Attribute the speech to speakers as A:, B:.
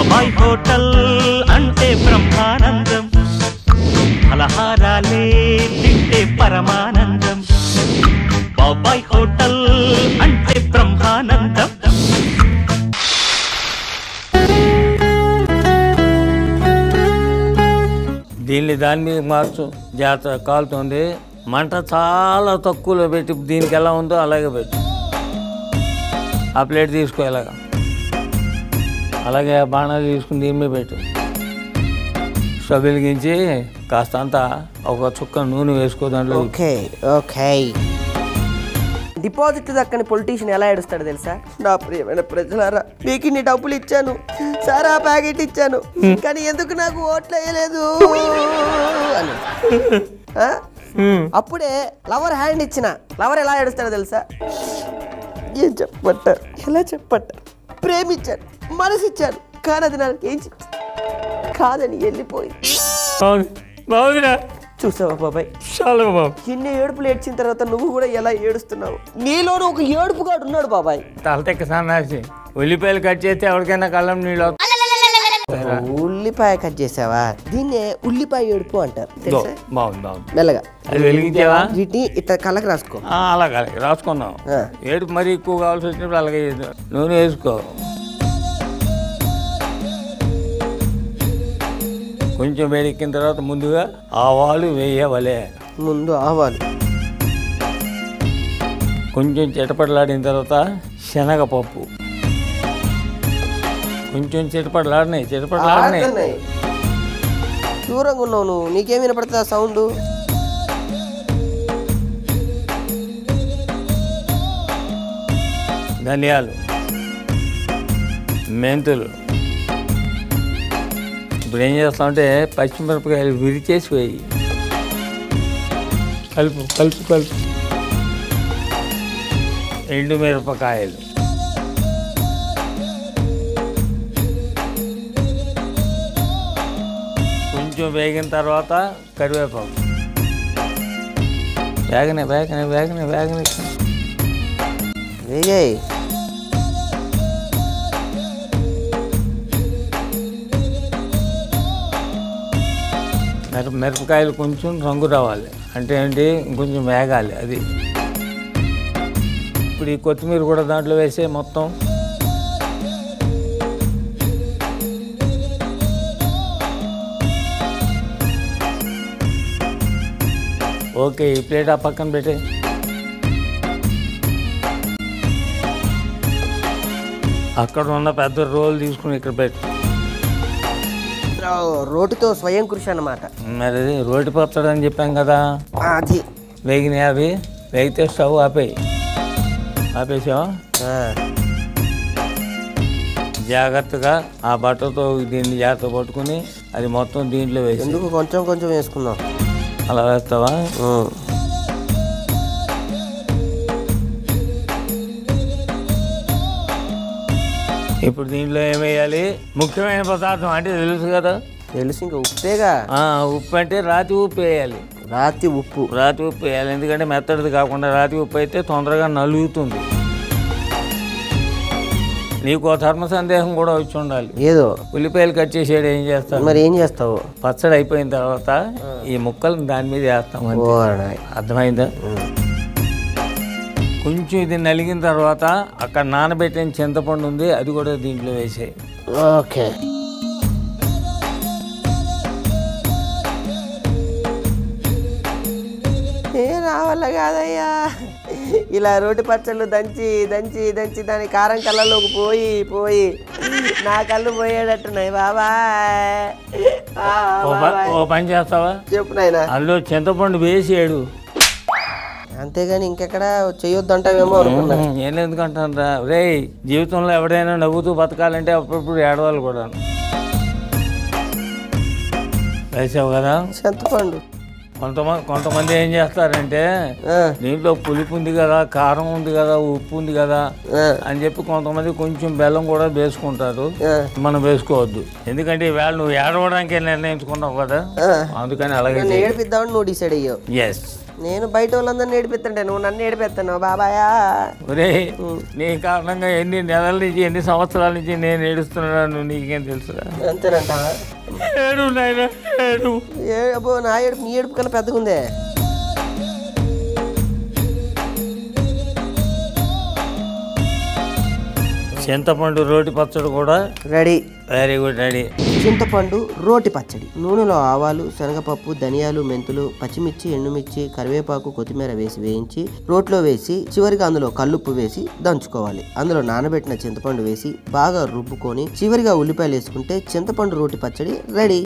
A: బాబాయ్ హోటల్ అంటే బ్రహ్మానందం ఫలహారాలే తింటే పరమానందం బాబాయ్ హోటల్ అంటే బ్రహ్మానందం
B: దీన్ని దాని మీద మార్చు జాగ్రత్త కాలుతుంది మంట చాలా తక్కువలో పెట్టి దీనికి ఎలా ఉందో అలాగే పెట్టు ఆ ప్లేట్ తీసుకో ఇలాగా అలాగే ఆ బాణాలు తీసుకుని దీని మీద పెట్టు స్టవ్ వెలిగించి కాస్త అంతా ఒక చుక్క నూనె వేసుకో దాంట్లో
C: ఓకే ఓకే డిపాజిట్ దక్కని పొలిటీషియన్ ఎలా ఏడుస్తాడు తెలుసా నా ప్రియమైన ప్రజలారా మీకు ఇన్ని డబ్బులు ఇచ్చాను సారా ప్యాకెట్ ఇచ్చాను కానీ ఎందుకు నాకు ఓట్లు వేయలేదు అని ఆ? అప్పుడే లవర్ హ్యాండ్ ఇచ్చిన లవర్ ఎలా ఏడుస్తాడో తెలుసా ఏం చెప్పమంటారు ఎలా చెప్పమంటారు ప్రేమించాను మనసిచ్చాను కానీ అది నాకు ఏం చెప్ కాదని వెళ్ళిపోయింది
B: బాగుంది బాగుందిరా
C: చూసావా బాబాయ్
B: చాలా బాబు
C: ఎన్ని ఏడుపులు ఏడ్చిన తర్వాత నువ్వు కూడా ఎలా ఏడుస్తున్నావు నీలోనూ ఒక ఏడుపుగాడు ఉన్నాడు బాబాయ్
B: తలతెక్క సన్నాసి ఉల్లిపాయలు కట్ చేస్తే ఎవరికైనా కళ్ళం నీళ్ళు వస్తాయి.
C: ఉల్లిపాయ కట్ చేసావా దీన్నే ఉల్లిపాయ ఏడుపు అంటారు
B: దో,
C: తెలుసా
B: బాగుంది బాగుంది
C: మెల్లగా
B: అది వెలిగించావా
C: వీటిని ఇట్లా కళ్ళకి రాసుకో
B: ఆ, అలాగే అలాగే రాసుకుందాం
C: ఆ.
B: ఏడుపు మరీ ఎక్కువ కావాల్సి వచ్చినప్పుడు అలాగే చేద్దాం. నూనె వేసుకో కొంచెం వేడెక్కిన తర్వాత ముందుగా ఆవాలు వేయవలే
C: ముందు ఆవాలు
B: కొంచెం చిటపటలాడిన తర్వాత శనగపప్పు కొంచెం చిటపటలాడినాయి చిటపటలాడినాయి
C: ఆడుతున్నాయి. దూరంగా ఉన్నావు నువ్వు నీకేం వినపడుతుంది ఆ సౌండ్
B: ధనియాలు మెంతులు ఇప్పుడు ఏం చేస్తామంటే పచ్చిమిరపకాయలు విరిచేసి వేయి కలుపు కలుపు కలుపు ఎండు మిరపకాయలు కొంచెం వేగిన తర్వాత కరివేపాకు వేగనే వేగనే వేగనే వేగనే
C: వేగాయి
B: మిరప మిరపకాయలు కొంచెం రంగు రావాలి అంటే ఏంటి కొంచెం వేగాలి అది ఇప్పుడు ఈ కొత్తిమీర కూడా దాంట్లో వేసే మొత్తం ఓకే ఈ ప్లేట్ ఆ పక్కన పెట్టే అక్కడ ఉన్న పెద్ద రోల్ తీసుకుని ఇక్కడ పెట్టు
C: రోటితో స్వయం కృషి అన్నమాట
B: మరి అది రోటి పచ్చడి అని చెప్పాం కదా
C: అది
B: వేగినాయి అవి వేగితే స్టవ్ ఆపేయి ఆపేసావా
C: ఆ,
B: జాగ్రత్తగా ఆ బట్టతో దీన్ని జాగ్రత్త పట్టుకుని అది మొత్తం దీంట్లో వేసి
C: ఎందుకు కొంచెం కొంచెం వేసుకుందాం
B: అలా వేస్తావా
C: ఉం.
B: ఇప్పుడు దీంట్లో ఏమేయాలి ముఖ్యమైన పదార్థం అంటే తెలుసు కదా
C: తెలుసు ఇంకా ఉప్పేగా
B: ఆ, ఉప్పు అంటే రాతి ఉప్పు వేయాలి
C: రాతి ఉప్పు
B: రాతి ఉప్పు వేయాలి ఎందుకంటే మెత్తడిది కాకుండా రాతి ఉప్పు అయితే తొందరగా నలుగుతుంది నీకు ఓ ధర్మ సందేహం కూడా వచ్చి ఉండాలి
C: ఏదో
B: ఉల్లిపాయలు కట్ చేసేది ఏం చేస్తాం
C: మరి ఏం చేస్తావు
B: పచ్చడి అయిపోయిన తర్వాత ఈ ముక్కలు దాని మీద వేస్తాం అంతే.
C: ఓ నాయ్.
B: అర్థమైందా కొంచెం ఇది నలిగిన తర్వాత అక్కడ నానబెట్టిన చింతపండు ఉంది అది కూడా దీంట్లో వేసేయి
C: ఓకే ఏ నా వల్ల కాదయ్యా ఇలా రోటి పచ్చళ్ళు దంచి దంచి దంచి దాని కారం కళ్ళలోకి పోయి పోయి నా కళ్ళు పోయేటట్టున్నాయి బాబాయ్ ఆ,
B: ఓ ప-
C: బాబాయ్.
B: ఓ పని చేస్తావా
C: చెప్పు నాయనా
B: అందులో చింతపండు వేసేడు
C: అంతేగాని ఇంకెక్కడ చేయొద్దంటావేమో అనుకున్నా
B: నేను ఎందుకంటారా రే జీవితంలో ఎవడైనా నవ్వుతూ బతకాలంటే అప్పుడప్పుడు ఏడవాలి కూడా వేసావు కదా
C: చింతపండు
B: కొంతమంది కొంతమంది ఏం చేస్తారంటే
C: ఆ,
B: దీంట్లో పులుపు ఉంది కదా కారం ఉంది కదా ఉప్పు ఉంది కదా
C: ఆ,
B: అని చెప్పి కొంతమంది కొంచెం బెల్లం కూడా వేసుకుంటారు
C: ఆ,
B: మనం వేసుకోవద్దు ఎందుకంటే ఈవేళ నువ్వు ఏడవడానికే నిర్ణయించుకున్నావు కదా
C: ఆ.
B: అందుకని అలాగే
C: నన్ను ఏడిపిద్దామని నువ్వు డిసైడ్ అయ్యావు
B: ఎస్
C: నేను బయట వాళ్ళందరినీ ఏడిపిస్తుంటే నువ్వు నన్ను ఏడిపిస్తున్నావు బాబాయా
B: ఒరే నీ కారణంగా ఎన్ని నెలల నుంచి ఎన్ని సంవత్సరాల నుంచి నేను ఏడుస్తున్నాను నీకేం తెలుసురా
C: అంతేనంటావా
B: ఏడు నాయనా ఏడు
C: ఏ అబ్బో నా ఏడుపు నీ ఏడుపు కన్నా పెద్దగా ఉందే
B: చింతపండు రోటి పచ్చడి కూడా
C: రెడీ
B: వెరీ గుడ్ రెడీ
C: చింతపండు రోటి పచ్చడి నూనెలో ఆవాలు శనగపప్పు ధనియాలు మెంతులు పచ్చిమిర్చి ఎండుమిర్చి కరివేపాకు కొత్తిమీర వేసి వేయించి రోట్లో వేసి చివరిగా అందులో కల్లుప్పు వేసి దంచుకోవాలి అందులో నానబెట్టిన చింతపండు వేసి బాగా రుబ్బుకొని చివరిగా ఉల్లిపాయలు వేసుకుంటే చింతపండు రోటి పచ్చడి రెడీ